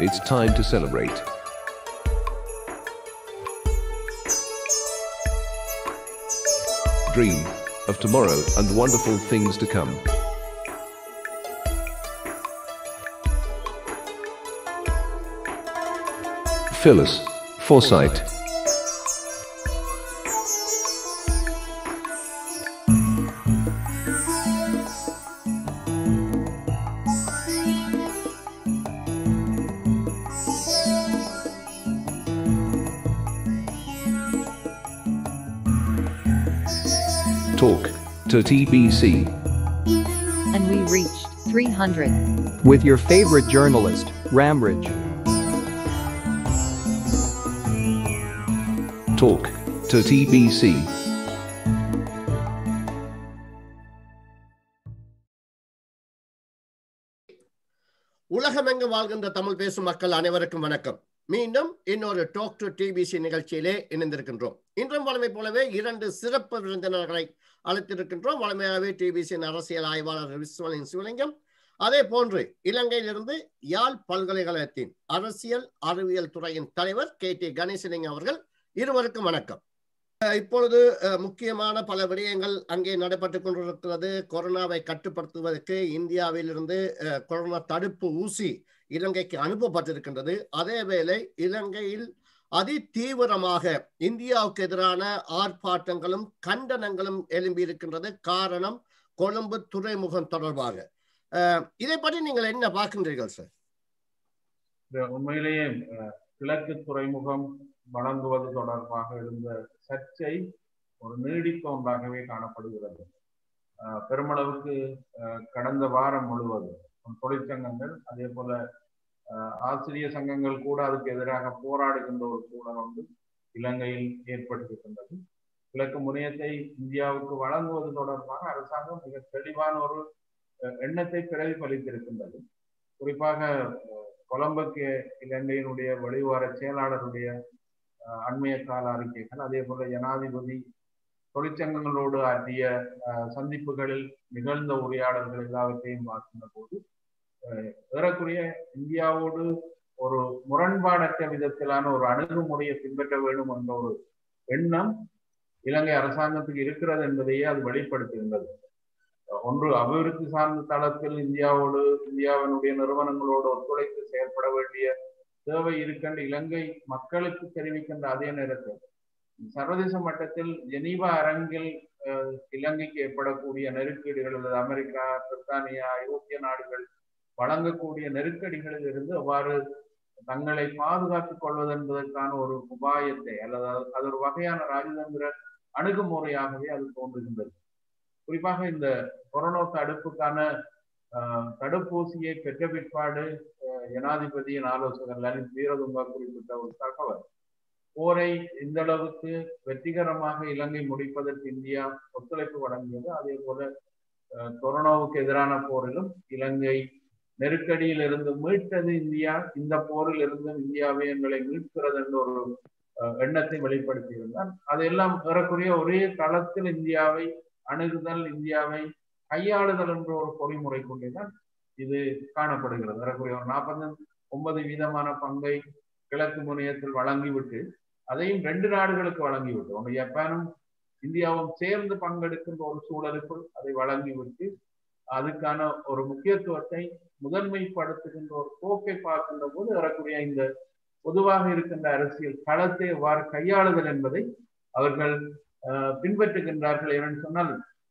It's time to celebrate. Dream of tomorrow and wonderful things to come. Phyllis Foresight. Talk to TBC. and we reached 300. With your favorite journalist, Ramridge. Talk to TBC. உலகமெங்கு வாழ்கின்ற தமிழ் பேசும் மக்கள் அனைவருக்கும் வணக்கம் மீண்டும் இன்னொரு talk to DPC நிகழ்ச்சியிலே இணைந்திருக்கின்றோம் இன்றும் வழமை போலவே இரண்டு சிறப்பு விருந்தினர்களை அழைத்திருக்கின்றோம் வழமையாகவே டிபிசியின் அரசியல் ஆய்வாளர் விஸ்வலின் சிவலிங்கம் அதே போன்று இலங்கையிலிருந்து யாழ் பல்கலைக்கழகத்தின் அரசியல் அறிவியல் துறையின் தலைவர் கே டி கணேசலிங்கம் அவர்கள் இருவருக்கும் வணக்கம் அஹ் இப்பொழுது அஹ், முக்கியமான பல விடயங்கள் அங்கே நடைபெற்றுக் கொண்டிருக்கிறது கொரோனாவை கட்டுப்படுத்துவதற்கு இந்தியாவிலிருந்து அஹ், கொரோனா தடுப்பு ஊசி இலங்கைக்கு அனுப்பப்பட்டிருக்கின்றது அதேவேளை இலங்கையில் அதி தீவிரமாக இந்தியாவுக்கு எதிரான ஆர்ப்பாட்டங்களும் கண்டனங்களும் எழும்பி இருக்கின்றது காரணம் கொழும்பு துறைமுகம் தொடர்பாக அஹ், இதை பற்றி நீங்கள் என்ன பார்க்கின்றீர்கள் சார் இந்த உண்மையிலேயே அஹ், கிழக்கு துறைமுகம் வழங்குவது தொடர்பாக எழுந்த சர்ச்சை ஒரு நீடித்த ஒன்றாகவே காணப்படுகிறது அஹ், பெருமளவுக்கு அஹ், கடந்த வாரம் முழுவதும் தொழிற்சங்கங்கள் அதே போல அஹ், ஆசிரிய சங்கங்கள் கூட அதுக்கு எதிராக போராடுகின்ற ஒரு சூழல் வந்து இலங்கையில் ஏற்பட்டிருக்கின்றது கிழக்கு முனையத்தை இந்தியாவுக்கு வழங்குவது தொடர்பாக அரசாங்கம் மிக தெளிவான ஒரு அஹ், எண்ணத்தை பிரதிபலித்திருக்கின்றது குறிப்பாக அஹ், கொலம்புக்கு இலங்கையினுடைய வெளிவார செயலாளருடைய அஹ், அண்மைய கால அறிக்கைகள் அதே போல ஜனாதிபதி தொழிற்சங்கங்களோடு ஆற்றிய அஹ், சந்திப்புகளில் நிகழ்ந்த உரையாடல்கள் எல்லாவற்றையும் பார்க்கின்ற போது அஹ், ஏறக்குறைய இந்தியாவோடு ஒரு முரண்பாடற்ற விதத்திலான ஒரு அணுகுமுறையை பின்பற்ற வேண்டும் என்ற ஒரு எண்ணம் இலங்கை அரசாங்கத்துக்கு இருக்கிறது என்பதையே அது வெளிப்படுத்துகின்றது ஒன்று அபிவிருத்தி சார்ந்த தளத்தில் இந்தியாவோடு இந்தியாவினுடைய நிறுவனங்களோடு ஒத்துழைத்து செயல்பட வேண்டிய தேவை இருக்கின்ற இலங்கை மக்களுக்கு தெரிவிக்கின்ற அதே நேரத்தில் சர்வதேச மட்டத்தில் ஜெனீவா அரங்கில் அஹ், இலங்கைக்கு ஏற்படக்கூடிய நெருக்கடிகள் அல்லது அமெரிக்கா பிரித்தானியா ஐரோப்பிய நாடுகள் வழங்கக்கூடிய நெருக்கடிகளில் இருந்து அவ்வாறு தங்களை பாதுகாத்துக் கொள்வது என்பதற்கான ஒரு உபாயத்தை அல்லது அது- அது ஒரு வகையான ராஜதந்திர அணுகுமுறையாகவே அது தோன்றுகின்றது குறிப்பாக இந்த கொரோனா தடுப்புக்கான ஆஹ், தடுப்பூசியை பெற்ற பிற்பாடு ஆஹ், ஜனாதிபதியின் ஆலோசகர் லலித் வீரதுங்கா குறிப்பிட்ட ஒரு தகவல் போரை இந்த அளவுக்கு வெற்றிகரமாக இலங்கை முடிப்பதற்கு இந்தியா ஒத்துழைப்பு வழங்கியது அதே போல ஆஹ், கொரோனாவுக்கு எதிரான போரிலும் இலங்கை நெருக்கடியில் இருந்து மீட்டது இந்தியா இந்த போரில் இருந்து இந்தியாவை எங்களை மீட்கிறது என்ற ஒரு ஆஹ், எண்ணத்தை வெளிப்படுத்தியிருந்தார் அதெல்லாம் ஏறக்குறைய ஒரே தளத்தில் இந்தியாவை அணுகுதல் இந்தியாவை கையாளுதல் என்ற ஒரு பொறிமுறை கொண்டுதான் இது காணப்படுகிறது ஏறக்குறைய ஒரு நாற்பத்தி ஒன்பது வீதமான பங்கை கிழக்கு முனையத்தில் வழங்கிவிட்டு அதையும் ரெண்டு நாடுகளுக்கு வழங்கிவிட்டு ஒன்று ஜப்பானும் இந்தியாவும் சேர்ந்து பங்கெடுக்கின்ற ஒரு சூழலுக்குள் அதை வழங்கிவிட்டு அதுக்கான ஒரு முக்கியத்துவத்தை முதன்மைப்படுத்துகின்ற ஒரு போக்கை பார்க்கின்ற போது ஏறக்குறைய இந்த பொதுவாக இருக்கின்ற அரசியல் களத்தை எவ்வாறு கையாளுதல் என்பதை அவர்கள் ஆஹ், பின்பற்றுகின்றார்கள் ஏனென்று சொன்னால்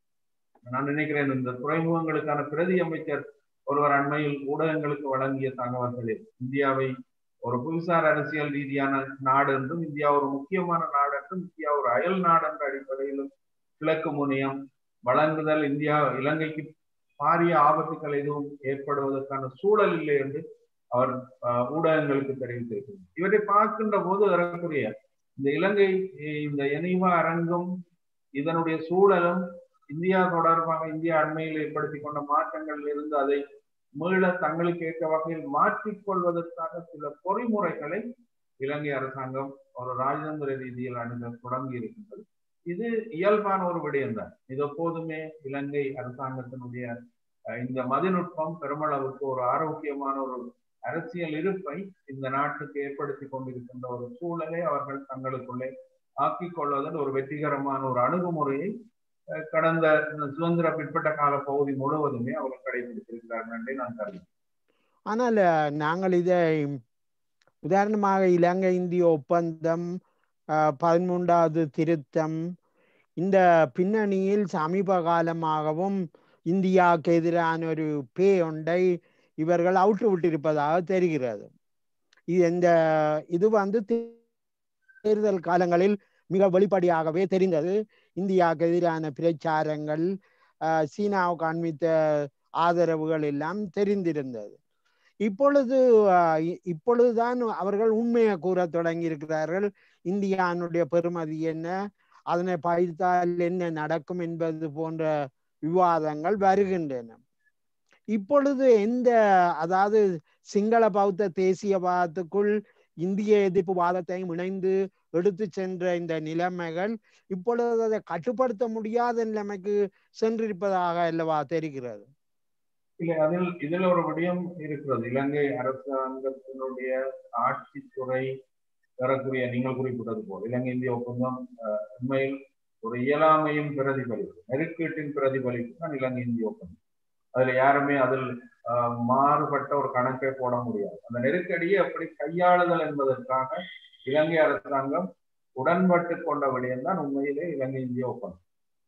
நான் நினைக்கிறேன் இந்த துறைமுகங்களுக்கான பிரதி அமைச்சர் ஒருவர் அண்மையில் ஊடகங்களுக்கு வழங்கிய தகவல்களில் இந்தியாவை ஒரு புவிசார் அரசியல் ரீதியான நாடு என்றும் இந்தியா ஒரு முக்கியமான நாடு என்றும் இந்தியா ஒரு அயல் நாடு என்ற அடிப்படையிலும் கிழக்கு முனையம் வழங்குதல் இந்தியா இலங்கைக்கு பாரிய ஆபத்துக்கள் எதுவும் ஏற்படுவதற்கான சூழல் இல்லை என்று அவர் ஆஹ், ஊடகங்களுக்கு தெரிவித்திருக்கிறார் இவற்றை பார்க்கின்ற போது வரக்கூடிய இந்த இலங்கை இ- இந்த எனிவா அரங்கும் இதனுடைய சூழலும் இந்தியா தொடர்பாக இந்தியா அண்மையில் ஏற்படுத்தி கொண்ட மாற்றங்களில் இருந்து அதை மீள தங்களுக்கு ஏற்ற வகையில் மாற்றிக்கொள்வதற்கான சில பொறிமுறைகளை இலங்கை அரசாங்கம் ஒரு ராஜதந்திர ரீதியில் அணுக தொடங்கி இருக்கின்றது இது இயல்பான ஒரு விடயம்தான் இது எப்போதுமே இலங்கை அரசாங்கத்தினுடைய அஹ், இந்த மதிநுட்பம் பெருமளவுக்கு ஒரு ஆரோக்கியமான ஒரு அரசியல் இருப்பை இந்த நாட்டுக்கு ஏற்படுத்தி கொண்டிருக்கின்ற ஒரு சூழலை அவர்கள் தங்களுக்குள்ளே ஆக்கிக் கொள்வதில் ஒரு வெற்றிகரமான ஒரு அணுகுமுறையை அஹ், கடந்த இந்த சுதந்திர பிற்பட்ட கால பகுதி முழுவதுமே அவர்கள் கடைபிடித்திருக்கிறார்கள் என்றே நான் கருதுகிறேன் ஆனால் அஹ், நாங்கள் இதை உதாரணமாக இலங்கை இந்திய ஒப்பந்தம் அஹ், பதிமூன்றாவது திருத்தம் இந்த பின்னணியில் சமீப காலமாகவும் இந்தியாவுக்கு எதிரான ஒரு பே ஒன்றை இவர்கள் அவுட்டு விட்டிருப்பதாக தெரிகிறது இது இந்த இது வந்து தே- தேர்தல் காலங்களில் மிக வெளிப்படையாகவே தெரிந்தது இந்தியாவுக்கு எதிரான பிரச்சாரங்கள் அஹ், சீனாவுக்கு அண்மித்த ஆதரவுகள் எல்லாம் தெரிந்திருந்தது இப்பொழுது அஹ், இ- இப்பொழுதுதான் அவர்கள் உண்மையை கூற தொடங்கி இருக்கிறார்கள் இந்தியானுடைய பெருமதி என்ன அதனை பயிர்த்தால் என்ன நடக்கும் என்பது போன்ற விவாதங்கள் வருகின்றன இப்பொழுது எந்த அதாவது சிங்கள பௌத்த தேசியவாதத்துக்குள் இந்திய எதிர்ப்பு வாதத்தையும் இணைந்து எடுத்து சென்ற இந்த நிலைமைகள் இப்பொழுது அதை கட்டுப்படுத்த முடியாத நிலைமைக்கு சென்றிருப்பதாக அல்லவா தெரிகிறது இல்லை அதில் இதில் ஒரு விடயம் இருக்கிறது இலங்கை அரசாங்கத்தினுடைய ஆட்சித்துறை பெறக்கூடிய நீங்கள் குறிப்பிட்டது போல் இலங்கை இந்திய ஒப்பந்தம் அஹ், உண்மையில் ஒரு இயலாமையின் பிரதிபலிப்பு நெருக்கீட்டின் பிரதிபலிப்பு தான் இலங்கை இந்திய ஒப்பந்தம் அதுல யாருமே அதில் அஹ், மாறுபட்ட ஒரு கணக்கை போட முடியாது அந்த நெருக்கடியை அப்படி கையாளுதல் என்பதற்காக இலங்கை அரசாங்கம் உடன்பட்டு கொண்ட விடயம் தான் உண்மையிலே இலங்கை இந்திய ஒப்பந்தம்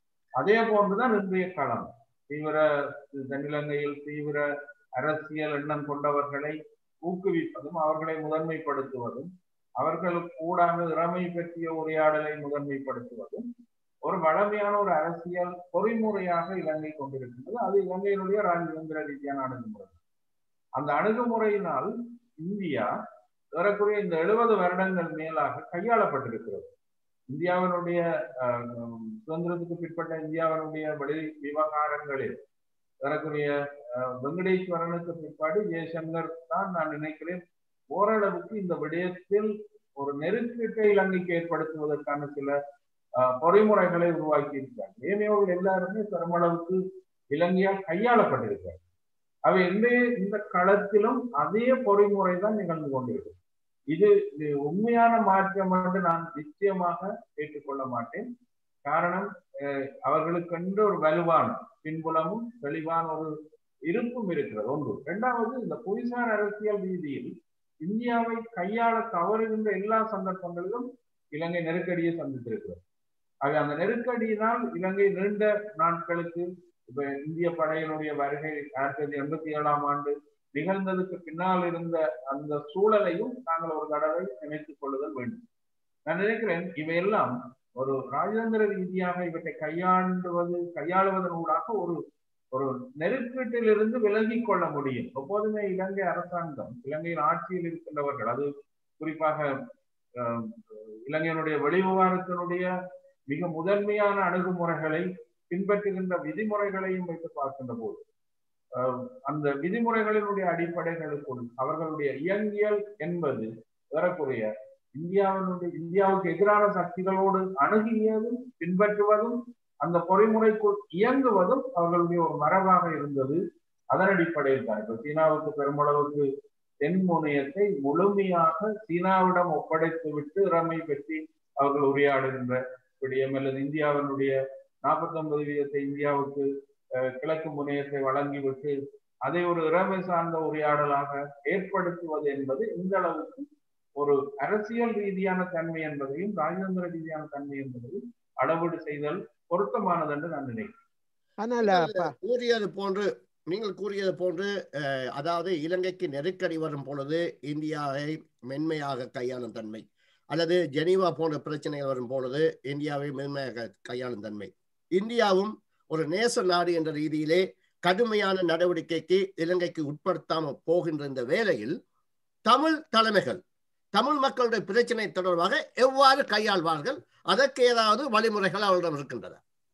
அதே போன்றுதான் இன்றைய காலம் தீவிர தென்னிலங்கையில் தீவிர அரசியல் எண்ணம் கொண்டவர்களை ஊக்குவிப்பதும் அவர்களை முதன்மைப்படுத்துவதும் அவர்களுக்கு கூடாக இறமை பற்றிய உரையாடலை முதன்மைப்படுத்துவதும் ஒரு வளமையான ஒரு அரசியல் பொறிமுறையாக இலங்கை கொண்டிருக்கின்றது அது இலங்கையினுடைய ராஜதந்திர ரீதியான அணுகுமுறை அந்த அணுகுமுறையினால் இந்தியா ஏறக்குறைய இந்த எழுபது வருடங்கள் மேலாக கையாளப்பட்டிருக்கிறது இந்தியாவினுடைய அஹ், சுதந்திரத்துக்கு பிற்பட்ட இந்தியாவினுடைய வெளி விவகாரங்களில் ஏறக்குறைய அஹ், வெங்கடேஸ்வரனுக்கு பிற்பாடு ஜெயசங்கர் தான் நான் நினைக்கிறேன் ஓரளவுக்கு இந்த விடயத்தில் ஒரு நெருக்கீட்டை இலங்கைக்கு ஏற்படுத்துவதற்கான சில அஹ், பொறிமுறைகளை உருவாக்கி இருக்கிறார் ஏனையோர்கள் எல்லாருமே பெருமளவுக்கு இலங்கையால் கையாளப்பட்டிருக்கிறார் அவை இந்த இந்த களத்திலும் அதே பொறிமுறை தான் நிகழ்ந்து கொண்டிருக்கு இது இது உண்மையான மாற்றம் என்று நான் நிச்சயமாக ஏற்றுக்கொள்ள மாட்டேன் காரணம் அஹ், அவர்களுக்கென்று ஒரு வலுவான பின்புலமும் தெளிவான ஒரு இருப்பும் இருக்கிறது ஒன்று இரண்டாவது இந்த புவிசார் அரசியல் ரீதியில் இந்தியாவை கையாள தவறுகின்ற எல்லா சந்தர்ப்பங்களிலும் இலங்கை நெருக்கடியை சந்தித்திருக்கிறது ஆக அந்த நெருக்கடியினால் இலங்கை நீண்ட நாட்களுக்கு இப்ப இந்திய படையினுடைய வருகை ஆயிரத்தி தொள்ளாயிரத்தி எண்பத்தி ஏழாம் ஆண்டு நிகழ்ந்ததுக்கு பின்னால் இருந்த அந்த சூழலையும் நாங்கள் ஒரு தடவை நினைத்துக் கொள்ளுதல் வேண்டும் நான் நினைக்கிறேன் இவையெல்லாம் ஒரு ராஜதந்திர ரீதியாக இவற்றை கையாண்டுவது கையாளுவதன் ஊடாக ஒரு ஒரு நெருக்கீட்டிலிருந்து விலகிக் கொள்ள முடியும் எப்போதுமே இலங்கை அரசாங்கம் இலங்கையின் ஆட்சியில் இருக்கின்றவர்கள் அது குறிப்பாக அஹ், இலங்கையினுடைய வெளிவிவகாரத்தினுடைய மிக முதன்மையான அணுகுமுறைகளை பின்பற்றுகின்ற விதிமுறைகளையும் வைத்து பார்க்கின்ற போது அஹ், அந்த விதிமுறைகளினுடைய அடிப்படைகளுக்குள் அவர்களுடைய இயங்கியல் என்பது ஏறக்குறைய இந்தியாவினுடைய இந்தியாவுக்கு எதிரான சக்திகளோடு அணுகியதும் பின்பற்றுவதும் அந்த பொறிமுறைக்குள் இயங்குவதும் அவர்களுடைய ஒரு மரபாக இருந்தது அதன் அடிப்படையில் தான் இப்ப சீனாவுக்கு பெருமளவுக்கு தென் முனையத்தை முழுமையாக சீனாவிடம் ஒப்படைத்து விட்டு இறமை பற்றி அவர்கள் உரையாடுகின்ற விடயம் அல்லது இந்தியாவினுடைய நாற்பத்தி ஒன்பது வீதத்தை இந்தியாவுக்கு அஹ், கிழக்கு முனையத்தை வழங்கிவிட்டு அதை ஒரு இறமை சார்ந்த உரையாடலாக ஏற்படுத்துவது என்பது இந்த அளவுக்கு ஒரு அரசியல் ரீதியான தன்மை என்பதையும் ராஜதந்திர ரீதியான தன்மை என்பதையும் அளவீடு செய்தல் பொருத்தமானது என்று நான் நினைக்கிறேன் ஆனால் நீங்கள் அப்ப- கூறியது போன்று நீங்கள் கூறியது போன்று அஹ், அதாவது இலங்கைக்கு நெருக்கடி வரும் பொழுது இந்தியாவை மென்மையாக கையாளும் தன்மை அல்லது ஜெனீவா போன்ற பிரச்சனைகள் வரும் பொழுது இந்தியாவை மென்மையாக கையாளும் தன்மை இந்தியாவும் ஒரு நேச நாடு என்ற ரீதியிலே கடுமையான நடவடிக்கைக்கு இலங்கைக்கு உட்படுத்தாம போகின்ற இந்த வேளையில் தமிழ் தலைமைகள் தமிழ் மக்களுடைய பிரச்சனை தொடர்பாக எவ்வாறு கையாள்வார்கள் அதற்கு ஏதாவது வழிமுறைகள் அவர்களிடம் இருக்கின்றன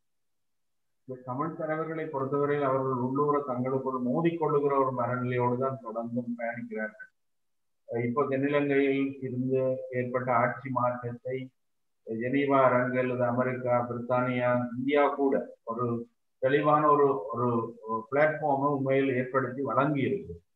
இந்த தமிழ் தலைவர்களை பொறுத்தவரையில் அவர்கள் உள்ளூர தங்களுக்குள் மோதிக்கொள்ளுகிற ஒரு மனநிலையோடு தான் தொடர்ந்தும் பயணிக்கிறார்கள் அஹ் இப்போ தென்னிலங்கையில் இருந்து ஏற்பட்ட ஆட்சி மாற்றத்தை ஜெனீவா அரங்கு அல்லது அமெரிக்கா பிரித்தானியா இந்தியா கூட ஒரு தெளிவான ஒரு ஒரு பிளாட்ஃபார்மை உண்மையில் ஏற்படுத்தி வழங்கி இருக்கு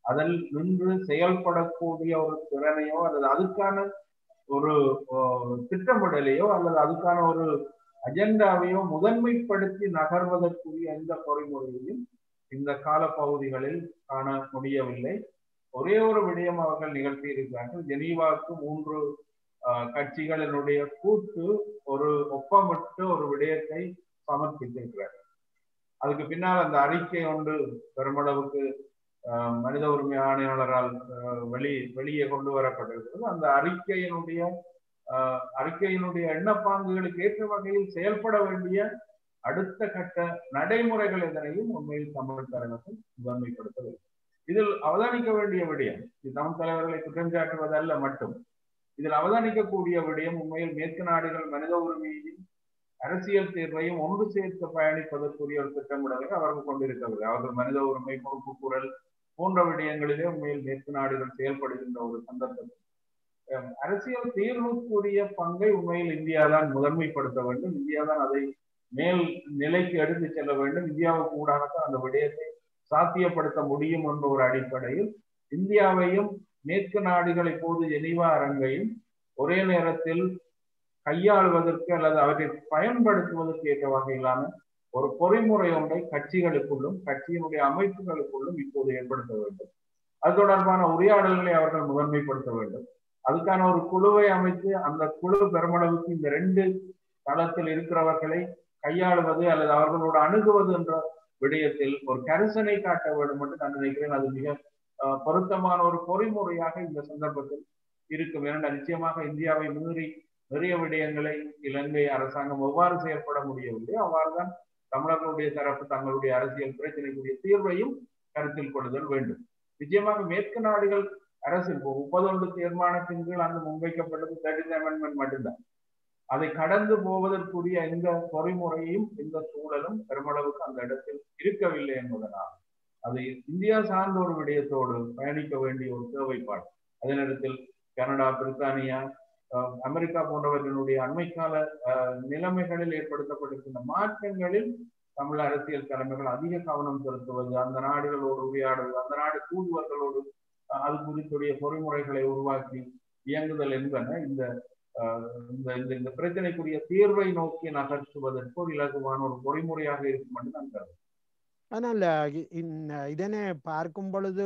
அதில் நின்று செயல்படக்கூடிய ஒரு திறனையோ அல்லது அதுக்கான ஒரு அஹ், திட்டமிடலையோ அல்லது அதுக்கான ஒரு அஜெண்டாவையோ முதன்மைப்படுத்தி நகர்வதற்குரிய எந்த பொறிமுறையையும் இந்த கால பகுதிகளில் காண முடியவில்லை ஒரே ஒரு விடயம் அவர்கள் நிகழ்த்தி இருக்கிறார்கள் ஜெனீவாவுக்கு மூன்று அஹ், கட்சிகளினுடைய கூட்டு ஒரு ஒப்பமிட்டு ஒரு விடயத்தை சமர்ப்பித்திருக்கிறார்கள் அதுக்கு பின்னால் அந்த அறிக்கை ஒன்று பெருமளவுக்கு அஹ், மனித உரிமை ஆணையாளரால் அஹ், வெளி வெளியே கொண்டு வரப்பட்டிருக்கிறது அந்த அறிக்கையினுடைய அஹ், அறிக்கையினுடைய எண்ணப்பாங்குகளுக்கு ஏற்ற வகையில் செயல்பட வேண்டிய அடுத்த கட்ட நடைமுறைகள் எதனையும் உண்மையில் தமிழ் தலைவர்கள் முதன்மைப்படுத்தவில்லை இதில் அவதானிக்க வேண்டிய விடயம் இது தமிழ் தலைவர்களை குற்றம் சாட்டுவதல்ல மட்டும் இதில் அவதானிக்கக்கூடிய விடயம் உண்மையில் மேற்கு நாடுகள் மனித உரிமையையும் அரசியல் தீர்வையும் ஒன்று சேர்த்து பயணிப்பதற்குரிய ஒரு திட்டமிடலை அவர்கள் கொண்டிருக்கவில்லை அவர்கள் மனித உரிமை பொறுப்பு குரல் போன்ற விடயங்களிலே உண்மையில் மேற்கு நாடுகள் செயல்படுகின்ற ஒரு சந்தர்ப்பத்தில் அஹ், அரசியல் தீர்வுக்குரிய பங்கை உண்மையில் இந்தியா தான் முதன்மைப்படுத்த வேண்டும் இந்தியா தான் அதை மேல் நிலைக்கு எடுத்து செல்ல வேண்டும் இந்தியாவுக்கு ஊடாகத்தான் அந்த விடயத்தை சாத்தியப்படுத்த முடியும் என்ற ஒரு அடிப்படையில் இந்தியாவையும் மேற்கு நாடுகள் இப்போது ஜெனீவா அரங்கையும் ஒரே நேரத்தில் கையாளுவதற்கு அல்லது அவற்றை பயன்படுத்துவதற்கு ஏற்ற வகையிலான ஒரு பொறிமுறை ஒன்றை கட்சிகளுக்குள்ளும் கட்சியினுடைய அமைப்புகளுக்குள்ளும் இப்போது ஏற்படுத்த வேண்டும் அது தொடர்பான உரையாடல்களை அவர்கள் முதன்மைப்படுத்த வேண்டும் அதுக்கான ஒரு குழுவை அமைத்து அந்த குழு பெருமளவுக்கு இந்த ரெண்டு தளத்தில் இருக்கிறவர்களை கையாளுவது அல்லது அவர்களோடு அணுகுவது என்ற விடயத்தில் ஒரு கரிசனை காட்ட வேண்டும் என்று நான் நினைக்கிறேன் அது மிக அஹ், பொருத்தமான ஒரு பொறிமுறையாக இந்த சந்தர்ப்பத்தில் இருக்கும் ஏனென்றால் நிச்சயமாக இந்தியாவை மீறி நிறைய விடயங்களை இலங்கை அரசாங்கம் எவ்வாறு செயல்பட முடியவில்லை அவ்வாறுதான் தமிழர்களுடைய தரப்பு தங்களுடைய அரசியல் பிரச்சனைக்குரிய தீர்வையும் கருத்தில் கொள்ளுதல் வேண்டும் நிச்சயமாக மேற்கு நாடுகள் அரசு இப்போ முப்பதொன்று தீர்மானத்தின் கீழ் அங்கு முன்வைக்கப்பட்டது தேர்ட்டி அமெண்ட்மெண்ட் மட்டும்தான் அதை கடந்து போவதற்குரிய எந்த பொறிமுறையும் எந்த சூழலும் பெருமளவுக்கு அந்த இடத்தில் இருக்கவில்லை என்பதனால் அது இந்தியா சார்ந்த ஒரு விடயத்தோடு பயணிக்க வேண்டிய ஒரு தேவைப்பாடு அதே நேரத்தில் கனடா பிரித்தானியா அஹ், அமெரிக்கா போன்றவற்றினுடைய அண்மைக்கால அஹ், நிலைமைகளில் ஏற்படுத்தப்பட்டிருக்கின்ற மாற்றங்களில் தமிழ் அரசியல் தலைமைகள் அதிக கவனம் செலுத்துவது அந்த நாடுகளோடு உரையாடுவது அந்த நாடு தூதுவர்களோடு அஹ், அது குறித்துடைய பொறிமுறைகளை உருவாக்கி இயங்குதல் என்பன இந்த அஹ், இந்த இந்த- இந்த பிரச்சனைக்குரிய தீர்வை நோக்கி நகர்த்துவதற்கு ஒரு இலகுவான ஒரு பொறிமுறையாக இருக்கும் என்று நான் கருதுகிறேன் ஆனால் இ- இந்த இதனை பார்க்கும் பொழுது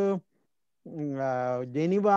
ம், அஹ், ஜெனிவா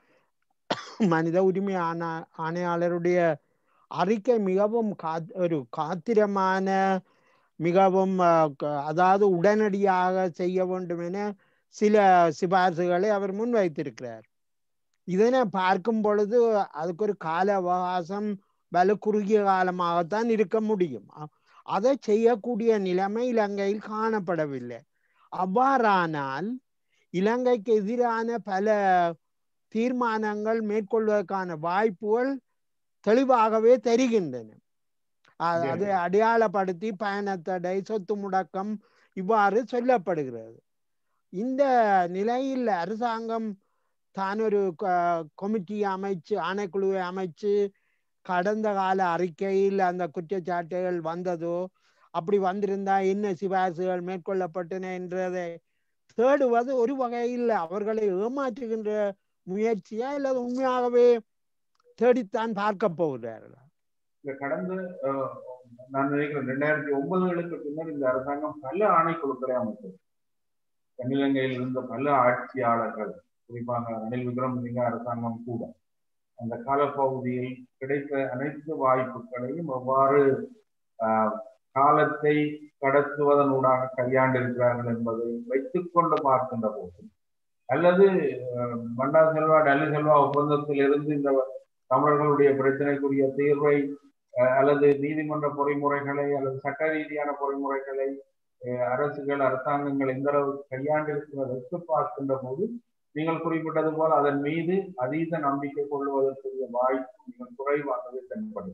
மனித உரிமை ஆணா ஆணையாளருடைய அறிக்கை மிகவும் கா- ஒரு காத்திரமான மிகவும் அஹ், க- அதாவது உடனடியாக செய்ய வேண்டும் என சில சிபாரிசுகளை அவர் முன்வைத்திருக்கிறார் இதனை பார்க்கும் பொழுது அதுக்கு ஒரு கால அவகாசம் வலு குறுகிய காலமாகத்தான் இருக்க முடியும் அ- அதை செய்யக்கூடிய நிலைமை இலங்கையில் காணப்படவில்லை அவ்வாறானால் இலங்கைக்கு எதிரான பல தீர்மானங்கள் மேற்கொள்வதற்கான வாய்ப்புகள் தெளிவாகவே தெரிகின்றன அ- அதை அடையாளப்படுத்தி பயணத்தடை சொத்து முடக்கம் இவ்வாறு சொல்லப்படுகிறது இந்த நிலையில் அரசாங்கம் தான் ஒரு கமிட்டி அமைச்சு ஆணைக்குழுவை அமைச்சு கடந்த கால அறிக்கையில் அந்த குற்றச்சாட்டுகள் வந்ததோ அப்படி வந்திருந்தா என்ன சிபாரிசுகள் மேற்கொள்ளப்பட்டன என்றதை தேடுவது ஒரு வகையில் அவர்களை ஏமாற்றுகின்ற முயற்சியா அல்லது உண்மையாகவே தேடித்தான் பார்க்க போகிறார்களா இந்த கடந்த அஹ், நான் நினைக்கிறேன் ரெண்டாயிரத்தி ஒன்பதுகளுக்கு பின்னர் இந்த அரசாங்கம் பல ஆணைக்குழுக்களை அமைத்தது தென்னிலங்கையில் இருந்த பல ஆட்சியாளர்கள் குறிப்பாக ரணில் விக்ரமசிங்க அரசாங்கம் கூட அந்த காலப்பகுதியில் கிடைத்த அனைத்து வாய்ப்புகளையும் எவ்வாறு ஆஹ், காலத்தை கடத்துவதனூடாக கையாண்டிருக்கிறார்கள் என்பதை வைத்துக்கொண்டு பார்க்கின்ற போது அல்லது அஹ், மண்டா செல்வா டெல்லி செல்வா ஒப்பந்தத்தில் இருந்து இந்த தமிழர்களுடைய பிரச்சனைக்குரிய தீர்வை அஹ், அல்லது நீதிமன்ற பொறிமுறைகளை அல்லது சட்ட ரீதியான பொறிமுறைகளை அஹ், அரசுகள் அரசாங்கங்கள் எந்த அளவுக்கு கையாண்டிருக்கிறதை வைத்து பார்க்கின்ற போது நீங்கள் குறிப்பிட்டது போல் அதன் மீது அதீத நம்பிக்கை கொள்வதற்குரிய வாய்ப்பு மிக குறைவாகவே தென்படும்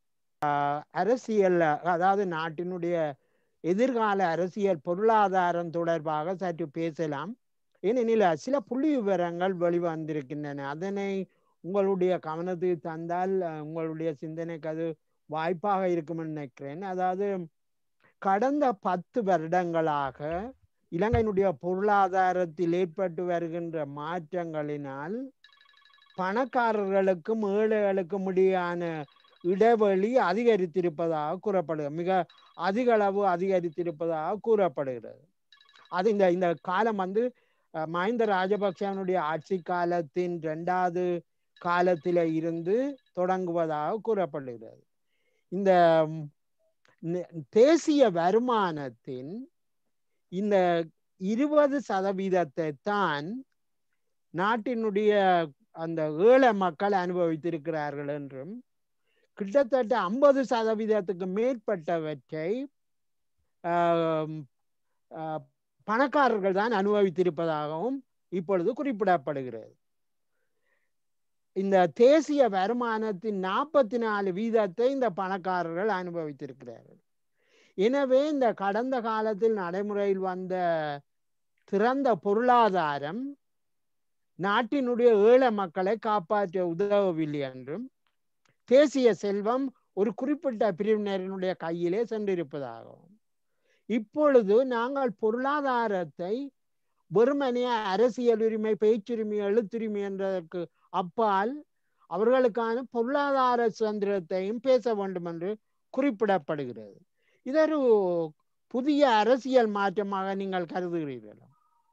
அரசியல் அதாவது நாட்டினுடைய எதிர்கால அரசியல் பொருளாதாரம் தொடர்பாக சற்று பேசலாம் ஏனெனில் சில புள்ளி விவரங்கள் வெளிவந்திருக்கின்றன அதனை உங்களுடைய கவனத்துக்கு தந்தால் அஹ், உங்களுடைய சிந்தனைக்கு அது வாய்ப்பாக இருக்கும்னு நினைக்கிறேன் அதாவது கடந்த பத்து வருடங்களாக இலங்கையினுடைய பொருளாதாரத்தில் ஏற்பட்டு வருகின்ற மாற்றங்களினால் பணக்காரர்களுக்கும் ஏழைகளுக்கும் இடையான இடைவெளி அதிகரித்திருப்பதாக கூறப்படுகிறது மிக அதிக அளவு அதிகரித்திருப்பதாக கூறப்படுகிறது அது இந்த இந்த காலம் வந்து அஹ், மஹிந்த ராஜபக்சவனுடைய ஆட்சி காலத்தின் இரண்டாவது காலத்தில இருந்து தொடங்குவதாக கூறப்படுகிறது இந்த ம், நெ- தேசிய வருமானத்தின் இந்த இருபது சதவீதத்தை தான் நாட்டினுடைய அந்த ஏழை மக்கள் அனுபவித்திருக்கிறார்கள் என்றும் கிட்டத்தட்ட ஐம்பது சதவீதத்துக்கு மேற்பட்டவற்றை ஆம், ஆ, பணக்காரர்கள் தான் அனுபவித்திருப்பதாகவும் இப்பொழுது குறிப்பிடப்படுகிறது இந்த தேசிய வருமானத்தின் நாற்பத்தி நாலு வீதத்தை இந்த பணக்காரர்கள் அனுபவித்திருக்கிறார்கள் எனவே இந்த கடந்த காலத்தில் நடைமுறையில் வந்த திறந்த பொருளாதாரம் நாட்டினுடைய ஏழை மக்களை காப்பாற்ற உதவவில்லை என்றும் தேசிய செல்வம் ஒரு குறிப்பிட்ட பிரிவினரினுடைய கையிலே சென்றிருப்பதாகவும் இப்பொழுது நாங்கள் பொருளாதாரத்தை வெறுமனே அரசியல் உரிமை பேச்சுரிமை எழுத்துரிமை என்றதற்கு அப்பால் அவர்களுக்கான பொருளாதார சுதந்திரத்தையும் பேச வேண்டும் என்று குறிப்பிடப்படுகிறது இதொரு புதிய அரசியல் மாற்றமாக நீங்கள் கருதுகிறீர்களா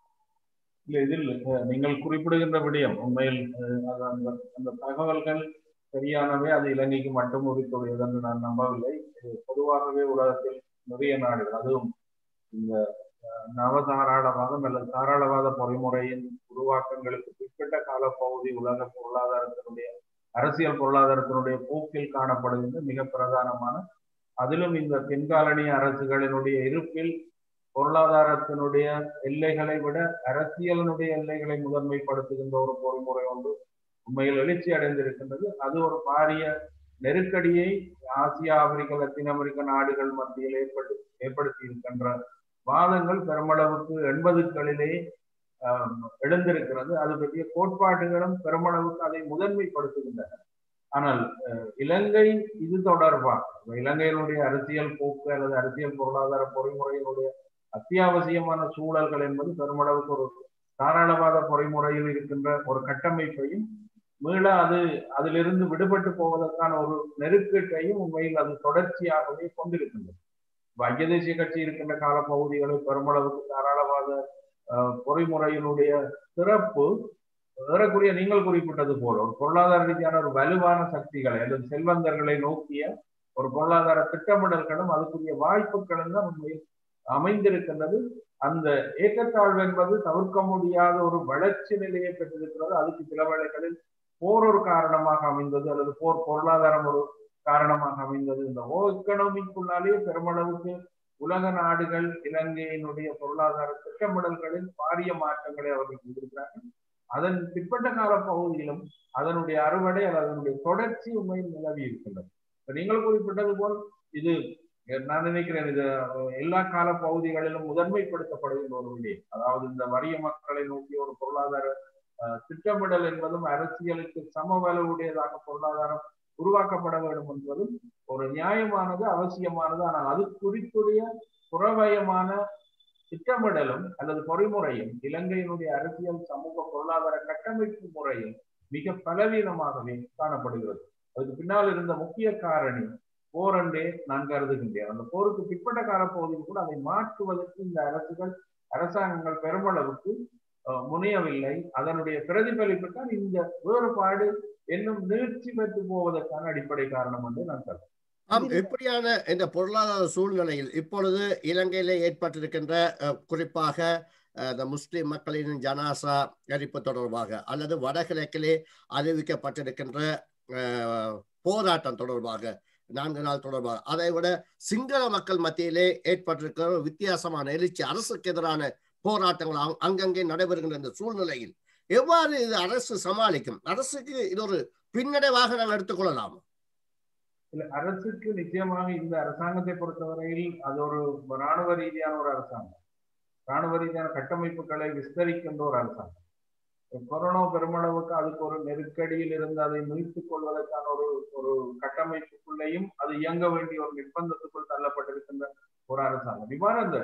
இல்ல இதில் அஹ், நீங்கள் குறிப்பிடுகின்ற விடயம் உண்மையில் அஹ், அது அந்த அந்த தகவல்கள் சரியானவை அது இலங்கைக்கு மட்டும் உரித்துடையது என்று நான் நம்பவில்லை இது பொதுவாகவே உலகத்தில் நிறைய நாடுகள் அதுவும் இந்த அஹ், நவதாராளவாதம் அல்லது தாராளவாத பொறிமுறையின் உருவாக்கங்களுக்கு பிற்பட்ட காலப்பகுதி உலக பொருளாதாரத்தினுடைய அரசியல் பொருளாதாரத்தினுடைய போக்கில் காணப்படுகின்ற மிக பிரதானமான அதிலும் இந்த பின்காலனி அரசுகளினுடைய இருப்பில் பொருளாதாரத்தினுடைய எல்லைகளை விட அரசியலினுடைய எல்லைகளை முதன்மைப்படுத்துகின்ற ஒரு பொறிமுறை ஒன்று உண்மையில் எழுச்சி அடைந்திருக்கின்றது அது ஒரு பாரிய நெருக்கடியை ஆசியா ஆப்பிரிக்க லத்தீன் அமெரிக்க நாடுகள் மத்தியில் ஏற்பட்டு ஏற்படுத்தி இருக்கின்ற வாதங்கள் பெருமளவுக்கு எண்பதுகளிலே ஆஹ், எழுந்திருக்கிறது அது பற்றிய கோட்பாடுகளும் பெருமளவுக்கு அதை முதன்மைப்படுத்துகின்றன ஆனால் அஹ், இலங்கை இது தொடர்பாக இலங்கையினுடைய அரசியல் போக்கு அல்லது அரசியல் பொருளாதார பொறிமுறையினுடைய அத்தியாவசியமான சூழல்கள் என்பது பெருமளவுக்கு ஒரு தாராளவாத பொறிமுறையில் இருக்கின்ற ஒரு கட்டமைப்பையும் மீள அது அதிலிருந்து விடுபட்டு போவதற்கான ஒரு நெருக்கத்தையும் உண்மையில் அது தொடர்ச்சியாகவே கொண்டிருக்கின்றது இப்ப ஐக்கிய தேசிய கட்சி இருக்கின்ற காலப்பகுதிகளில் பெருமளவுக்கு தாராளவாத அஹ், பொறிமுறையினுடைய சிறப்பு ஏறக்குறைய நீங்கள் குறிப்பிட்டது போல ஒரு பொருளாதார ரீதியான ஒரு வலுவான சக்திகளை அல்லது செல்வந்தர்களை நோக்கிய ஒரு பொருளாதார திட்டமிடல்களும் அதுக்குரிய வாய்ப்புகளும் தான் உண்மையில் அமைந்திருக்கின்றது அந்த ஏற்றத்தாழ்வு என்பது தவிர்க்க முடியாத ஒரு வளர்ச்சி நிலையை பெற்றிருக்கிறது அதுக்கு சில வேளைகளில் போர் ஒரு காரணமாக அமைந்தது அல்லது போர் பொருளாதாரம் ஒரு காரணமாக அமைந்தது இந்த ஓ எக்கனாமிக்குள்ளாலே பெருமளவுக்கு உலக நாடுகள் இலங்கையினுடைய பொருளாதார திட்டமிடல்களில் பாரிய மாற்றங்களை அவர்கள் செய்திருக்கிறார்கள் அதன் பிற்பட்ட கால பகுதியிலும் அதனுடைய அறுவடை அல்லது அதனுடைய தொடர்ச்சி உண்மையில் நிலவி இருக்கின்றது இப்ப நீங்கள் குறிப்பிட்டது போல் இது நான் நினைக்கிறேன் இது அஹ், எல்லா கால பகுதிகளிலும் முதன்மைப்படுத்தப்படுகின்ற ஒரு விடயம் அதாவது இந்த வறிய மக்களை நோக்கி ஒரு பொருளாதார அஹ், திட்டமிடல் என்பதும் அரசியலுக்கு சமவளவுடையதாக பொருளாதாரம் உருவாக்கப்பட வேண்டும் என்பதும் ஒரு நியாயமானது அவசியமானது ஆனால் அது குறித்துடைய புறவயமான திட்டமிடலும் அல்லது பொறிமுறையும் இலங்கையினுடைய அரசியல் சமூக பொருளாதார கட்டமைப்பு முறையும் மிக பலவீனமாகவே காணப்படுகிறது அதுக்கு பின்னால் இருந்த முக்கிய காரணி போர் என்றே நான் கருதுகின்றேன் அந்த போருக்கு பிற்பட்ட காலப்பகுதியில் கூட அதை மாற்றுவதற்கு இந்த அரசுகள் அரசாங்கங்கள் பெருமளவுக்கு அஹ், முனையவில்லை அதனுடைய பிரதிபலிப்பு தான் இந்த வேறுபாடு இன்னும் நீட்சி பெற்று போவதற்கான அடிப்படை காரணம் என்று நான் கருதுகிறேன் ஆம் இப்படியான இந்த பொருளாதார சூழ்நிலையில் இப்பொழுது இலங்கையிலே ஏற்பட்டிருக்கின்ற அஹ், குறிப்பாக அஹ், இந்த முஸ்லிம் மக்களின் ஜனாசா எரிப்பு தொடர்பாக அல்லது வடகிழக்கிலே அறிவிக்கப்பட்டிருக்கின்ற அஹ், போராட்டம் தொடர்பாக நான்கு நாள் தொடர்பாக அதை விட சிங்கள மக்கள் மத்தியிலே ஏற்பட்டிருக்கிற ஒரு வித்தியாசமான எழுச்சி அரசுக்கு எதிரான போராட்டங்கள் அங்- அங்கங்கே நடைபெறுகின்ற இந்த சூழ்நிலையில் எவ்வாறு இது அரசு சமாளிக்கும் அரசுக்கு இது ஒரு பின்னடைவாக நாங்கள் எடுத்துக்கொள்ளலாம் இல்ல அரசுக்கு நிச்சயமாக இந்த அரசாங்கத்தை பொறுத்தவரையில் அது ஒரு ராணுவ ரீதியான ஒரு அரசாங்கம் ராணுவ ரீதியான கட்டமைப்புகளை விஸ்தரிக்கின்ற ஒரு அரசாங்கம் கொரோனா பெருமளவுக்கு அதுக்கு ஒரு நெருக்கடியில் இருந்து அதை மீட்டுக் கொள்வதற்கான ஒரு ஒரு கட்டமைப்புக்குள்ளேயும் அது இயங்க வேண்டிய ஒரு நிர்பந்தத்துக்குள் தள்ளப்பட்டிருக்கின்ற ஒரு அரசாங்கம் இவ்வாறு அந்த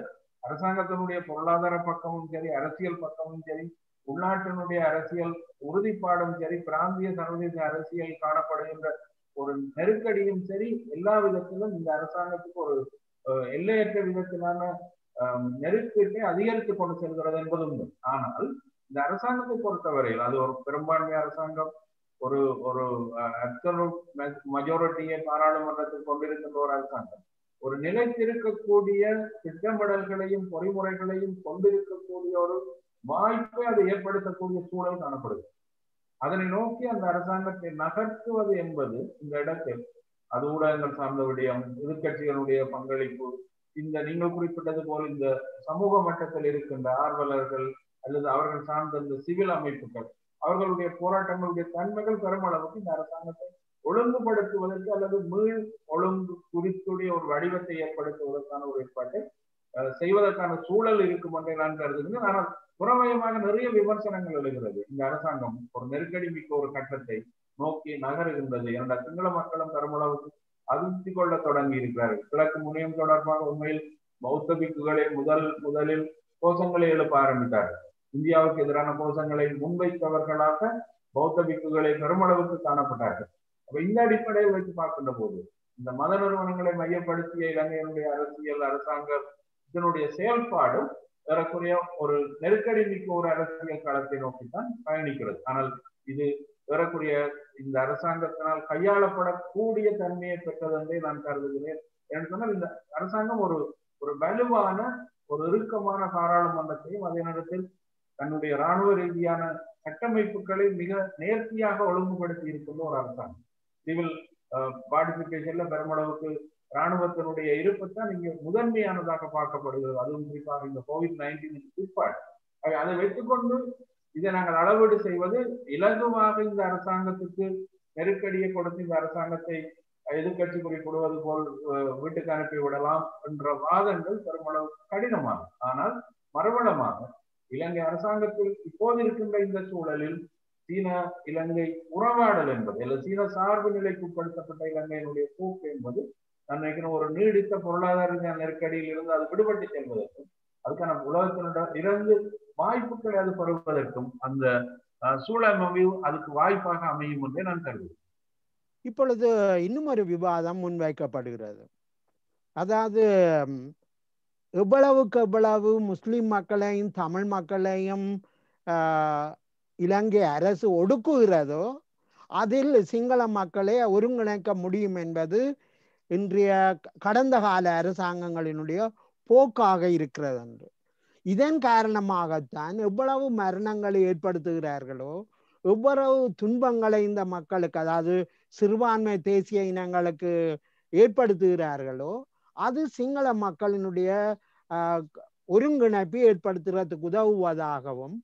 அரசாங்கத்தினுடைய பொருளாதார பக்கமும் சரி அரசியல் பக்கமும் சரி உள்நாட்டினுடைய அரசியல் உறுதிப்பாடும் சரி பிராந்திய சர்வதேச அரசியல் காணப்படுகின்ற ஒரு நெருக்கடியும் சரி எல்லா விதத்திலும் இந்த அரசாங்கத்துக்கு ஒரு அஹ், எல்லையற்ற விதத்திலான அஹ், நெருக்கத்தை அதிகரித்து கொண்டு செல்கிறது என்பது உண்மை ஆனால் இந்த அரசாங்கத்தை பொறுத்தவரையில் அது ஒரு பெரும்பான்மை அரசாங்கம் ஒரு ஒரு அப்சல்யூட் மெஜாரிட்டியை பாராளுமன்றத்தில் கொண்டிருக்கின்ற ஒரு அரசாங்கம் ஒரு நிலைத்திருக்கக்கூடிய திட்டமிடல்களையும் பொறிமுறைகளையும் கொண்டிருக்கக்கூடிய ஒரு வாய்ப்பை அது ஏற்படுத்தக்கூடிய சூழல் காணப்படுது அதனை நோக்கி அந்த அரசாங்கத்தை நகர்த்துவது என்பது இந்த இடத்தில் அது ஊடகங்கள் சார்ந்த விடயம் எதிர்கட்சிகளுடைய பங்களிப்பு இந்த நீங்கள் குறிப்பிட்டது போல் இந்த சமூக மட்டத்தில் இருக்கின்ற ஆர்வலர்கள் அல்லது அவர்கள் சார்ந்த இந்த சிவில் அமைப்புகள் அவர்களுடைய போராட்டங்களுடைய தன்மைகள் பெருமளவுக்கு இந்த அரசாங்கத்தை ஒழுங்குபடுத்துவதற்கு அல்லது மீள் ஒழுங்கு குறித்துடைய ஒரு வடிவத்தை ஏற்படுத்துவதற்கான ஒரு ஏற்பாட்டை அஹ், செய்வதற்கான சூழல் இருக்கும் என்றே நான் கருதுகிறேன் ஆனால் புறமயமாக நிறைய விமர்சனங்கள் எழுகிறது இந்த அரசாங்கம் ஒரு நெருக்கடி மிக்க ஒரு கட்டத்தை நோக்கி நகருகின்றது இரண்டா சிங்கள மக்களும் பெருமளவுக்கு அதிர்ச்சி கொள்ள தொடங்கி இருக்கிறார்கள் கிழக்கு முனையம் தொடர்பாக உண்மையில் பௌத்த பிக்குகளே முதல் முதலில் கோஷங்களை எழுப்ப ஆரம்பித்தார்கள் இந்தியாவுக்கு எதிரான கோஷங்களை முன்வைத்தவர்களாக பௌத்த பிக்குகளை பெருமளவுக்கு காணப்பட்டார்கள் அப்ப இந்த அடிப்படையில் வைத்து பார்க்கின்ற போது இந்த மத நிறுவனங்களை மையப்படுத்திய இலங்கையினுடைய அரசியல் அரசாங்கம் இதனுடைய செயல்பாடும் ஏறக்குறைய ஒரு நெருக்கடி மிக்க ஒரு அரசியல் களத்தை நோக்கித்தான் பயணிக்கிறது ஆனால் இது ஏறக்குறைய இந்த அரசாங்கத்தினால் கையாளப்படக்கூடிய தன்மையை பெற்றது என்றே நான் கருதுகிறேன் என்று சொன்னால் இந்த அரசாங்கம் ஒரு ஒரு வலுவான ஒரு இறுக்கமான பாராளுமன்றத்தையும் அதே நேரத்தில் தன்னுடைய இராணுவ ரீதியான கட்டமைப்புகளை மிக நேர்த்தியாக ஒழுங்குபடுத்தி இருக்கின்ற ஒரு அரசாங்கம் சிவில் பார்ட்டிசிபேஷன்ல பெருமளவுக்கு இராணுவத்தினுடைய இருப்பு தான் இங்க முதன்மையானதாக பார்க்கப்படுகிறது அதுவும் குறிப்பாக இந்த கோவிட் நைன்டீன் பிற்பாடு ஆக அதை வைத்துக்கொண்டு இதை நாங்கள் அளவீடு செய்வது இலகுவாக இந்த அரசாங்கத்துக்கு நெருக்கடியை கொடுத்து இந்த அரசாங்கத்தை எதிர்கட்சி குறிப்பிடுவது போல் அஹ், வீட்டுக்கு அனுப்பி விடலாம் என்ற வாதங்கள் பெருமளவு கடினமாகும் ஆனால் மறுபடமாக இலங்கை அரசாங்கத்தில் இப்போது இருக்கின்ற இந்த சூழலில் சீன இலங்கை உறவாடல் என்பது அல்லது சீன சார்பு நிலைக்கு உட்படுத்தப்பட்ட இலங்கையினுடைய போக்கு என்பது நான் நினைக்கிறேன் ஒரு நீடித்த பொருளாதார ரீதியான நெருக்கடியில் இருந்து அது விடுபட்டு செல்வதற்கும் அதுக்கான உலகத்தினுடைய இருந்து வாய்ப்புகளை அது பெறுவதற்கும் அந்த அஹ், சூழல் அமைவு அதுக்கு வாய்ப்பாக அமையும் என்றே நான் கருதுகிறேன் இப்பொழுது இன்னும் ஒரு விவாதம் முன்வைக்கப்படுகிறது அதாவது ம், எவ்வளவுக்கு எவ்வளவு முஸ்லிம் மக்களையும் தமிழ் மக்களையும் ஆஹ், இலங்கை அரசு ஒடுக்குகிறதோ அதில் சிங்கள மக்களை ஒருங்கிணைக்க முடியும் என்பது இன்றைய க- கடந்த கால அரசாங்கங்களினுடைய போக்காக இருக்கிறது என்று இதன் காரணமாகத்தான் எவ்வளவு மரணங்களை ஏற்படுத்துகிறார்களோ எவ்வளவு துன்பங்களை இந்த மக்களுக்கு அதாவது சிறுபான்மை தேசிய இனங்களுக்கு ஏற்படுத்துகிறார்களோ அது சிங்கள மக்களினுடைய ஆஹ், ஒருங்கிணைப்பை ஏற்படுத்துறதுக்கு உதவுவதாகவும்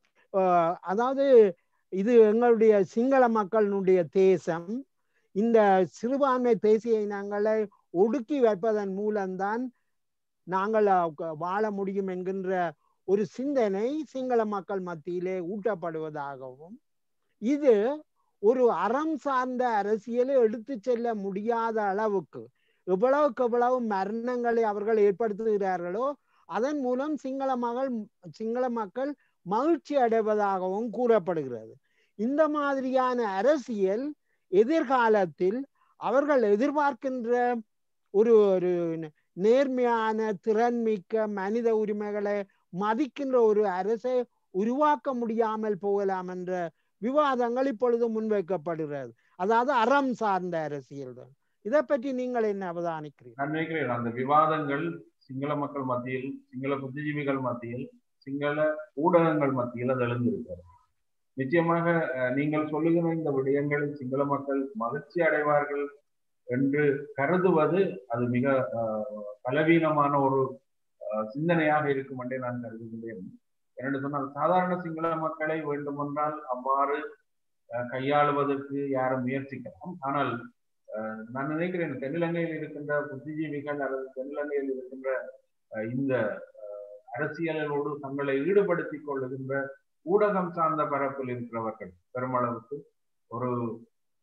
ஆஹ், அதாவது இது எங்களுடைய சிங்கள மக்களினுடைய தேசம் இந்த சிறுபான்மை தேசிய இனங்களை ஒடுக்கி வைப்பதன் மூலம்தான் நாங்கள் அஹ், வாழ முடியும் என்கின்ற ஒரு சிந்தனை சிங்கள மக்கள் மத்தியிலே ஊட்டப்படுவதாகவும் இது ஒரு அறம் சார்ந்த அரசியலை எடுத்து செல்ல முடியாத அளவுக்கு எவ்வளவுக்கு எவ்வளவு மரணங்களை அவர்கள் ஏற்படுத்துகிறார்களோ அதன் மூலம் சிங்கள மகள் சிங்கள மக்கள் மகிழ்ச்சி அடைவதாகவும் கூறப்படுகிறது இந்த மாதிரியான அரசியல் எதிர்காலத்தில் அவர்கள் எதிர்பார்க்கின்ற ஒரு ஒரு நேர்மையான திறன்மிக்க மனித உரிமைகளை மதிக்கின்ற ஒரு அரசை உருவாக்க முடியாமல் போகலாம் என்ற விவாதங்கள் இப்பொழுது முன்வைக்கப்படுகிறது அதாவது அறம் சார்ந்த அரசியல் தான் இதை பற்றி நீங்கள் என்ன அவதானிக்கிறீர்கள் நான் நினைக்கிறேன் அந்த விவாதங்கள் சிங்கள மக்கள் மத்தியில் சிங்கள புத்திஜீவிகள் மத்தியில் சிங்கள ஊடகங்கள் மத்தியில் அது எழுந்திருக்கிறது நிச்சயமாக அஹ், நீங்கள் சொல்லுகிற இந்த விடயங்களில் சிங்கள மக்கள் மகிழ்ச்சி அடைவார்கள் என்று கருதுவது அது மிக அஹ், பலவீனமான ஒரு அஹ், சிந்தனையாக இருக்கும் என்றே நான் கருதுகின்றேன் என்னென்று சொன்னால் சாதாரண சிங்கள மக்களை வேண்டுமென்றால் அவ்வாறு அஹ், கையாளுவதற்கு யாரும் முயற்சிக்கலாம் ஆனால் அஹ், நான் நினைக்கிறேன் தென்னிலங்கையில் இருக்கின்ற புத்திஜீவிகள் அல்லது தென்னிலங்கையில் இருக்கின்ற அஹ், இந்த அஹ், அரசியலோடு தங்களை ஈடுபடுத்திக் கொள்ளுகின்ற ஊடகம் சார்ந்த பரப்பில் இருக்கிறவர்கள் பெருமளவுக்கு ஒரு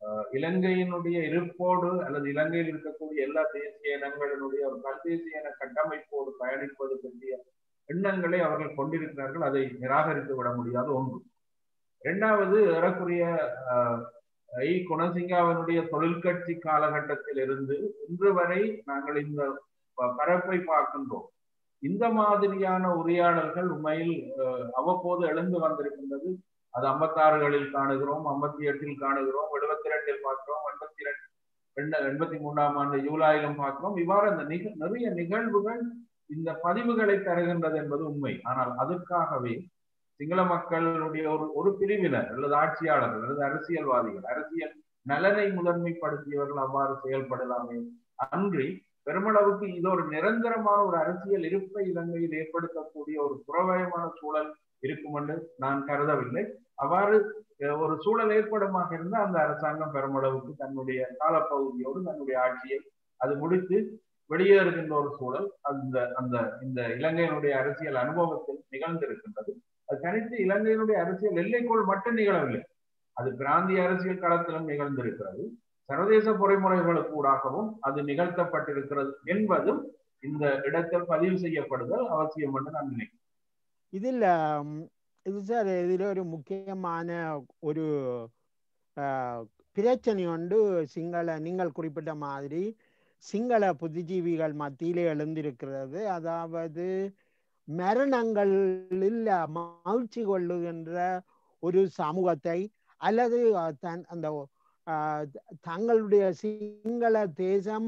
அஹ், இலங்கையினுடைய இருப்போடு அல்லது இலங்கையில் இருக்கக்கூடிய எல்லா தேசிய இனங்களினுடைய ஒரு பல்தேசிய இன கட்டமைப்போடு பயணிப்பது பற்றிய எண்ணங்களை அவர்கள் கொண்டிருக்கிறார்கள் அதை நிராகரித்து விட முடியாத ஒன்று இரண்டாவது ஏறக்குறைய அஹ், ஐ குணசிங்காவினுடைய தொழிற்கட்சி காலகட்டத்தில் இருந்து இன்று வரை நாங்கள் இந்த ப- பரப்பை பார்க்கின்றோம் இந்த மாதிரியான உரையாடல்கள் உண்மையில் அஹ், அவ்வப்போது எழுந்து வந்திருக்கின்றது அது ஐம்பத்தாறுகளில் காணுகிறோம் ஐம்பத்தி எட்டில் காணுகிறோம் எழுபத்தி ரெண்டில் பார்க்கிறோம் எண்பத்தி ரெண்டு எண்பத்தி மூன்றாம் ஆண்டு ஜூலையிலும் பார்க்கிறோம் இவ்வாறு அந்த நிக நிறைய நிகழ்வுகள் இந்த பதிவுகளை தருகின்றது என்பது உண்மை ஆனால் அதற்காகவே சிங்கள மக்களுடைய ஒரு ஒரு பிரிவினர் அல்லது ஆட்சியாளர்கள் அல்லது அரசியல்வாதிகள் அரசியல் நலனை முதன்மைப்படுத்தியவர்கள் அவ்வாறு செயல்படலாமே அன்றி பெருமளவுக்கு இது ஒரு நிரந்தரமான ஒரு அரசியல் இருப்பை இலங்கையில் ஏற்படுத்தக்கூடிய ஒரு புறவயமான சூழல் இருக்கும் என்று நான் கருதவில்லை அவ்வாறு அஹ், ஒரு சூழல் ஏற்படுமாக இருந்தால் அந்த அரசாங்கம் பெருமளவுக்கு தன்னுடைய காலப்பகுதியோடு தன்னுடைய ஆட்சியை அது முடித்து வெளியேறுகின்ற ஒரு சூழல் அந்த அந்த இந்த இலங்கையினுடைய அரசியல் அனுபவத்தில் நிகழ்ந்திருக்கின்றது அது தனித்து இலங்கையினுடைய அரசியல் எல்லைக்குள் மட்டும் நிகழவில்லை அது பிராந்திய அரசியல் களத்திலும் நிகழ்ந்திருக்கிறது சர்வதேச பொறிமுறைகளுக்கூடாகவும் அது நிகழ்த்தப்பட்டிருக்கிறது என்பதும் இந்த இடத்தில் பதிவு செய்யப்படுதல் அவசியம் என்று நான் நினைக்கிறேன் இதில் ம், இது சார் இதில் ஒரு முக்கியமான ஒரு ஆஹ், பிரச்சனை உண்டு சிங்கள நீங்கள் குறிப்பிட்ட மாதிரி சிங்கள புத்திஜீவிகள் மத்தியிலே எழுந்திருக்கிறது அதாவது மரணங்களில் மகிழ்ச்சி கொள்ளுகின்ற ஒரு சமூகத்தை அல்லது அஹ், தன் அந்த ஆஹ், தங்களுடைய சிங்கள தேசம்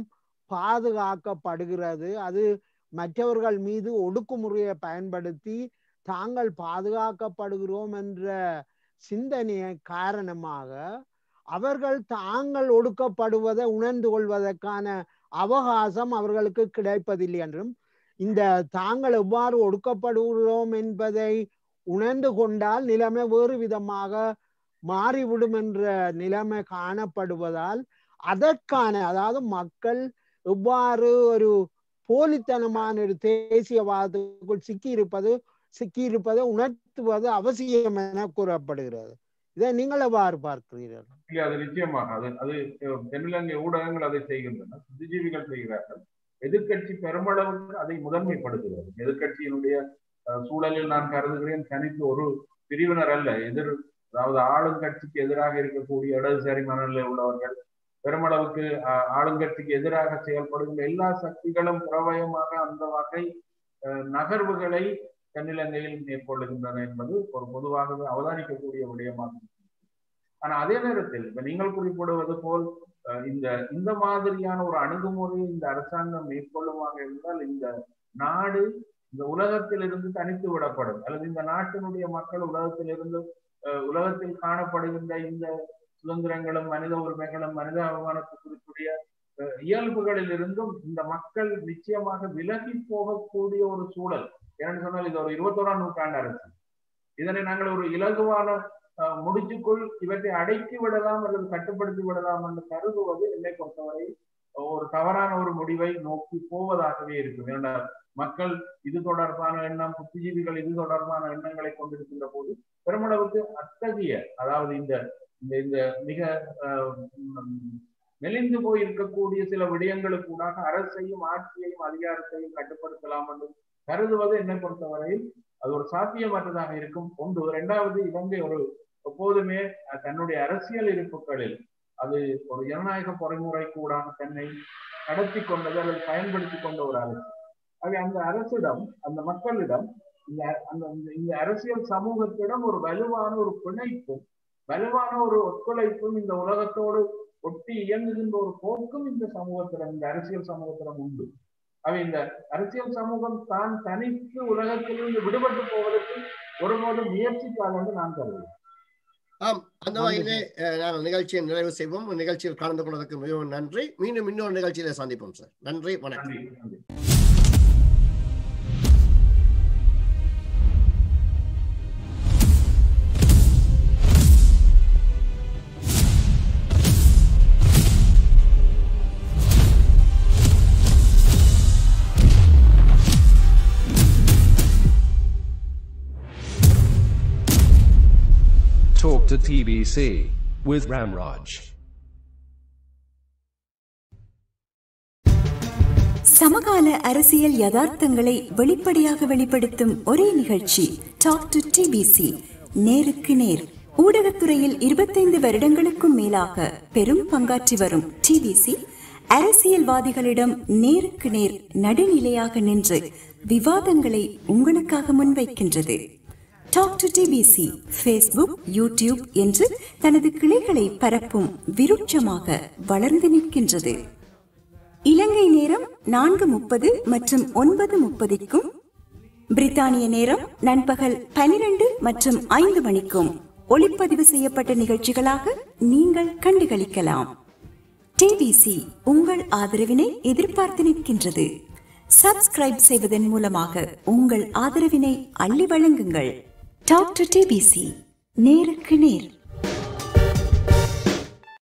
பாதுகாக்கப்படுகிறது அது மற்றவர்கள் மீது ஒடுக்குமுறையை பயன்படுத்தி தாங்கள் பாதுகாக்கப்படுகிறோம் என்ற சிந்தனையை காரணமாக அவர்கள் தாங்கள் ஒடுக்கப்படுவதை உணர்ந்து கொள்வதற்கான அவகாசம் அவர்களுக்கு கிடைப்பதில்லை என்றும் இந்த தாங்கள் எவ்வாறு ஒடுக்கப்படுகிறோம் என்பதை உணர்ந்து கொண்டால் நிலைமை வேறு விதமாக மாறிவிடும் என்ற நிலைமை காணப்படுவதால் அதற்கான அதாவது மக்கள் எவ்வாறு ஒரு போலித்தனமான ஒரு தேசியவாதத்துக்குள் சிக்கியிருப்பது சிக்கியிருப்பதை உணர்த்துவது அவசியம் என கூறப்படுகிறது இதை நீங்கள் எவ்வாறு பார்க்கிறீர்கள் இல்லை அது நிச்சயமாக அது அது அஹ், தென்னிலங்கை ஊடகங்கள் அதை செய்கின்றன புத்திஜீவிகள் செய்கிறார்கள் எதிர்க்கட்சி பெருமளவுக்கு அதை முதன்மைப்படுத்துகிறது எதிர்க்கட்சியினுடைய அஹ், சூழலில் நான் கருதுகிறேன் தனித்து ஒரு பிரிவினர் அல்ல எதிர் அதாவது ஆளுங்கட்சிக்கு எதிராக இருக்கக்கூடிய இடதுசாரி மனநிலை உள்ளவர்கள் பெருமளவுக்கு அஹ், ஆளுங்கட்சிக்கு எதிராக செயல்படுகின்ற எல்லா சக்திகளும் புறவயமாக அந்த வகை அஹ், நகர்வுகளை தென்னிலங்கையில் மேற்கொள்ளுகின்றன என்பது ஒரு பொதுவாகவே அவதானிக்கக்கூடிய விடயமாக இருக்கிறது. ஆனா அதே நேரத்தில் இப்ப நீங்கள் குறிப்பிடுவது போல் அஹ், இந்த இந்த மாதிரியான ஒரு அணுகுமுறையை இந்த அரசாங்கம் மேற்கொள்ளுமாக இருந்தால் இந்த நாடு இந்த உலகத்திலிருந்து தனித்து விடப்படும் அல்லது இந்த நாட்டினுடைய மக்கள் உலகத்திலிருந்து அஹ், உலகத்தில் காணப்படுகின்ற இந்த சுதந்திரங்களும் மனித உரிமைகளும் மனித அவமானத்துக்குரிய அஹ், இயல்புகளில் இருந்தும் இந்த மக்கள் நிச்சயமாக விலகி போகக்கூடிய ஒரு சூழல் ஏன்னு சொன்னால் இது ஒரு இருபத்தோராம் நூற்றாண்டு அரசு இதனை நாங்கள் ஒரு இலகுவான அஹ், முடிச்சுக்குள் இவற்றை அடக்கி விடலாம் அல்லது கட்டுப்படுத்தி விடலாம் என்று கருதுவது என்னை பொறுத்தவரை ஒரு தவறான ஒரு முடிவை நோக்கி போவதாகவே இருக்கும் ஏனென்றால் மக்கள் இது தொடர்பான எண்ணம் புத்திஜீவிகள் இது தொடர்பான எண்ணங்களை கொண்டிருக்கின்ற போது பெருமளவுக்கு அத்தகைய அதாவது இந்த இந்த இந்த மிக அஹ், உம், மெலிந்து போயிருக்கக்கூடிய சில விடயங்களுக்கு ஊடாக அரசையும் ஆட்சியையும் அதிகாரத்தையும் கட்டுப்படுத்தலாம் என்று கருதுவது என்னை பொறுத்தவரையில் அது ஒரு சாத்தியமற்றதாக இருக்கும் ஒன்று இரண்டாவது இலங்கை ஒரு எப்போதுமே அஹ், தன்னுடைய அரசியல் இருப்புகளில் அது ஒரு ஜனநாயக பொறிமுறை கூடாக தன்னை கடத்தி கொண்டது அல்லது பயன்படுத்தி கொண்ட ஒரு அரசு ஆகவே அந்த அரசிடம் அந்த மக்களிடம் இந்த அந்த இந்த- இந்த அரசியல் சமூகத்திடம் ஒரு வலுவான ஒரு பிணைப்பும் வலுவான ஒரு ஒத்துழைப்பும் இந்த உலகத்தோடு ஒட்டி இயங்குகின்ற ஒரு போக்கும் இந்த சமூகத்திடம் இந்த அரசியல் சமூகத்திடம் உண்டு அவை இந்த அரசியல் சமூகம் தான் தனித்து உலகத்திலிருந்து விடுபட்டு போவதற்கு ஒருபோதும் முயற்சிக்காது என்று நான் கருதுகிறேன் ஆம் அந்த வகையிலே அஹ், நாங்கள் நிகழ்ச்சியை நிறைவு செய்வோம் நிகழ்ச்சியில் கலந்து கொண்டதற்கு மிகவும் நன்றி மீண்டும் இன்னொரு நிகழ்ச்சியில சந்திப்போம் சார் நன்றி வணக்கம் நன்றி நன்றி Talk to TBC with Ramraj. சமகால அரசியல் யதார்த்தங்களை வெளிப்படையாக வெளிப்படுத்தும் ஒரே நிகழ்ச்சி டாக் டு டிபிசி நேருக்கு நேர் ஊடகத்துறையில் இருபத்தைந்து வருடங்களுக்கும் மேலாக பெரும் பங்காற்றி வரும் டிபிசி அரசியல்வாதிகளிடம் நேருக்கு நேர் நடுநிலையாக நின்று விவாதங்களை உங்களுக்காக முன்வைக்கின்றது talk to DBC Facebook YouTube என்று தனது கிளைகளை பரப்பும் விருட்சமாக வளர்ந்து நிற்கின்றது இலங்கை நேரம் நான்கு முப்பது மற்றும் ஒன்பது முப்பதுக்கும் பிரித்தானிய நேரம் நண்பகல் பனிரெண்டு மற்றும் ஐந்து மணிக்கும் ஒளிப்பதிவு செய்யப்பட்ட நிகழ்ச்சிகளாக நீங்கள் கண்டுகளிக்கலாம் டிபிசி உங்கள் ஆதரவினை எதிர்பார்த்து நிற்கின்றது சப்ஸ்கிரைப் செய்வதன் மூலமாக உங்கள் ஆதரவினை அள்ளி வழங்குங்கள் டாக்டர் டிபிசி நேருக்கு நேர்